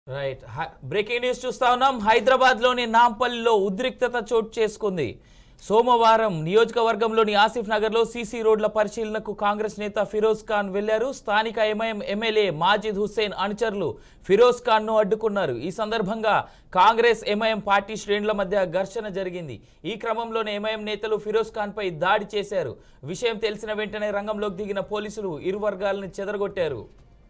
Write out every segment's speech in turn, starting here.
right high- breaking news చూస్తా ఉన్నాం హైదరాబాద్ లోని నాంపల్లిలో ఉద్రిక్తత చోటు చేసుకుంది సోమవారం నియోజకవర్గంలోని ఆసిఫ్ నగర్ లో సీసీ రోడ్ల పరిశీలనకు కాంగ్రెస్ నేత ఫిరోజ్ ఖాన్ వెళ్లారు స్థానిక ఎంఐఎం ఎమ్మెల్యే మాజిద్ హుస్సేన్ అనుచరులు ఫిరోజ్ ఖాన్ ను అడ్డుకున్నారు ఈ సందర్భంగా కాంగ్రెస్ ఎంఐఎం పార్టీ శ్రేణుల మధ్య ఘర్షణ జరిగింది ఈ క్రమంలోనే ఎంఐఎం నేతలు ఫిరోజ్ ఖాన్ పై దాడి చేశారు విషయం తెలిసిన వెంటనే రంగంలోకి దిగిన పోలీసులు ఇరు వర్గాలను చెదరగొట్టారు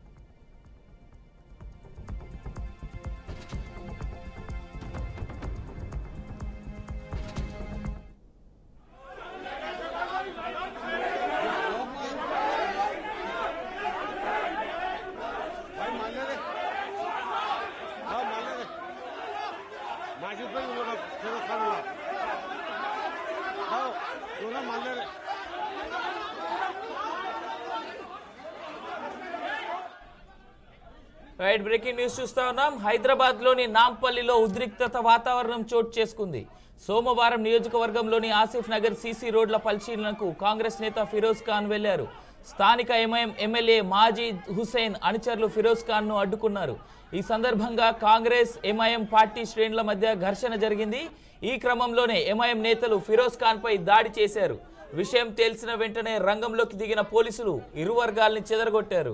भाई मान ले रे हाँ मान ले रे माजिद भाई वो लोग फिरोज खान वाला हाँ दोनों मान ले रे రైట్ బ్రేకింగ్ న్యూస్ చూస్తా ఉన్నాం హైదరాబాద్ లోని నాంపల్లిలో ఉద్రిక్తత వాతావరణం చోటు చేసుకుంది సోమవారం నియోజకవర్గంలోని ఆసిఫ్ నగర్ సీసీ రోడ్ల పరిశీలనకు కాంగ్రెస్ నేత ఫిరోజ్ ఖాన్ వెళ్లారు స్థానిక ఎంఐఎం ఎమ్మెల్యే మాజీద్ హుసేన్ అనుచరులు ఫిరోజ్ ఖాన్ ను అడ్డుకున్నారు ఈ సందర్భంగా కాంగ్రెస్ ఎంఐఎం పార్టీ శ్రేణుల మధ్య ఘర్షణ జరిగింది ఈ క్రమంలోనే ఎంఐఎం నేతలు ఫిరోజ్ ఖాన్ పై దాడి చేశారు విషయం తెలిసిన వెంటనే రంగంలోకి దిగిన పోలీసులు ఇరు వర్గాల్ని చెదరగొట్టారు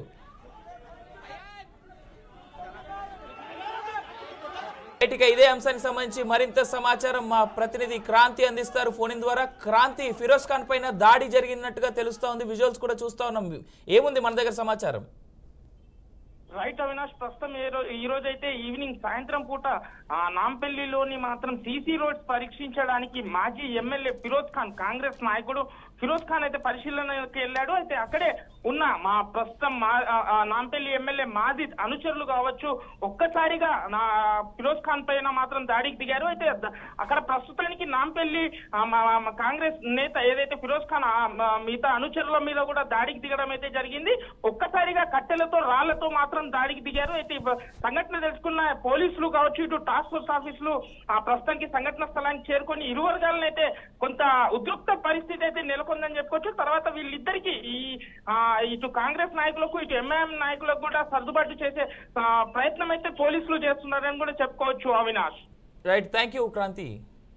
ఇక ఇదే అంశానికి సంబంధించి మరింత సమాచారం మా ప్రతినిధి క్రాంతి అందిస్తారు ఫోన్ ఇన్ ద్వారా క్రాంతి ఫిరోజ్ ఖాన్ పైన దాడి జరిగినట్టుగా తెలుస్తా ఉంది విజువల్స్ కూడా చూస్తా ఉన్నాం ఏముంది మన దగ్గర సమాచారం రైట్ అవినాష్ ప్రస్తుతం ఈ రో- ఈ రోజు అయితే ఈవినింగ్ సాయంత్రం పూట ఆ, నాంపల్లిలోని మాత్రం సీసీ రోడ్స్ పరీక్షించడానికి మాజీ ఎమ్మెల్యే ఫిరోజ్ ఖాన్ కాంగ్రెస్ నాయకుడు ఫిరోజ్ ఖాన్ అయితే పరిశీలనకి వెళ్ళాడు అయితే అక్కడే ఉన్న మా ప్రస్తుతం మా ఆ, ఆ, నాంపల్లి ఎమ్మెల్యే మాజిద్ అనుచరులు కావచ్చు ఒక్కసారిగా నా ఫిరోజ్ ఖాన్ పైన మాత్రం దాడికి దిగారు అయితే ద- అక్కడ ప్రస్తుతానికి నాంపల్లి ఆ, మా- మా కాంగ్రెస్ నేత ఏదైతే ఫిరోజ్ ఖాన్ ఆ, మా మిగతా అనుచరుల మీద కూడా దాడికి దిగడం అయితే జరిగింది ఒక్కసారిగా కట్టెలతో రాళ్లతో మాత్రం దాడికి దిగారు అయితే ఇప్ప- సంఘటన తెలుసుకున్న పోలీసులు కావచ్చు ఇటు టాస్క్ ఫోర్స్ ఆఫీసులు ఆ ప్రస్తుతానికి సంఘటన స్థలానికి చేరుకొని ఇరు వర్గాలను అయితే కొంత ఉద్రిక్త పరిస్థితి అయితే నెలకొందని చెప్పుకోవచ్చు తర్వాత వీళ్ళిద్దరికి ఈ ఆ, ఇటు కాంగ్రెస్ నాయకులకు ఇటు ఎంఐఎం నాయకులకు కూడా సర్దుబాటు చేసే ఆ, ప్రయత్నం అయితే పోలీసులు చేస్తున్నారని కూడా చెప్పుకోవచ్చు Avinash right thank you Kranti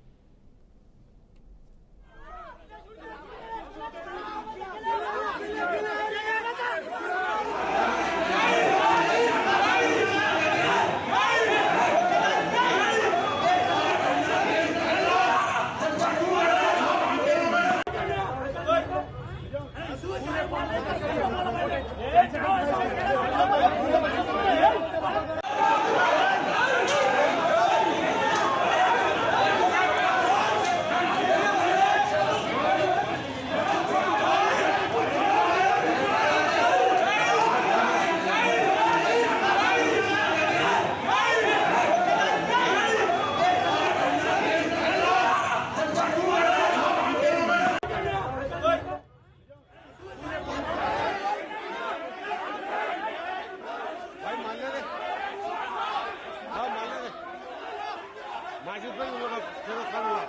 भाई मान ले रे हाँ मान ले रे माजिद भाई वो लोग फिरोज खान वाला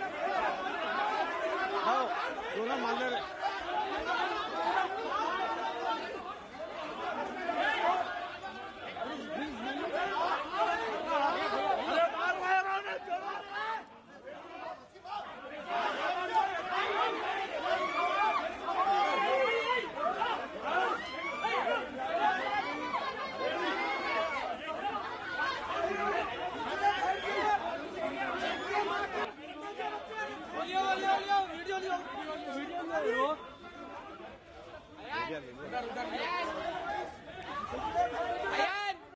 हाँ दोनों मान ले रे वीडियो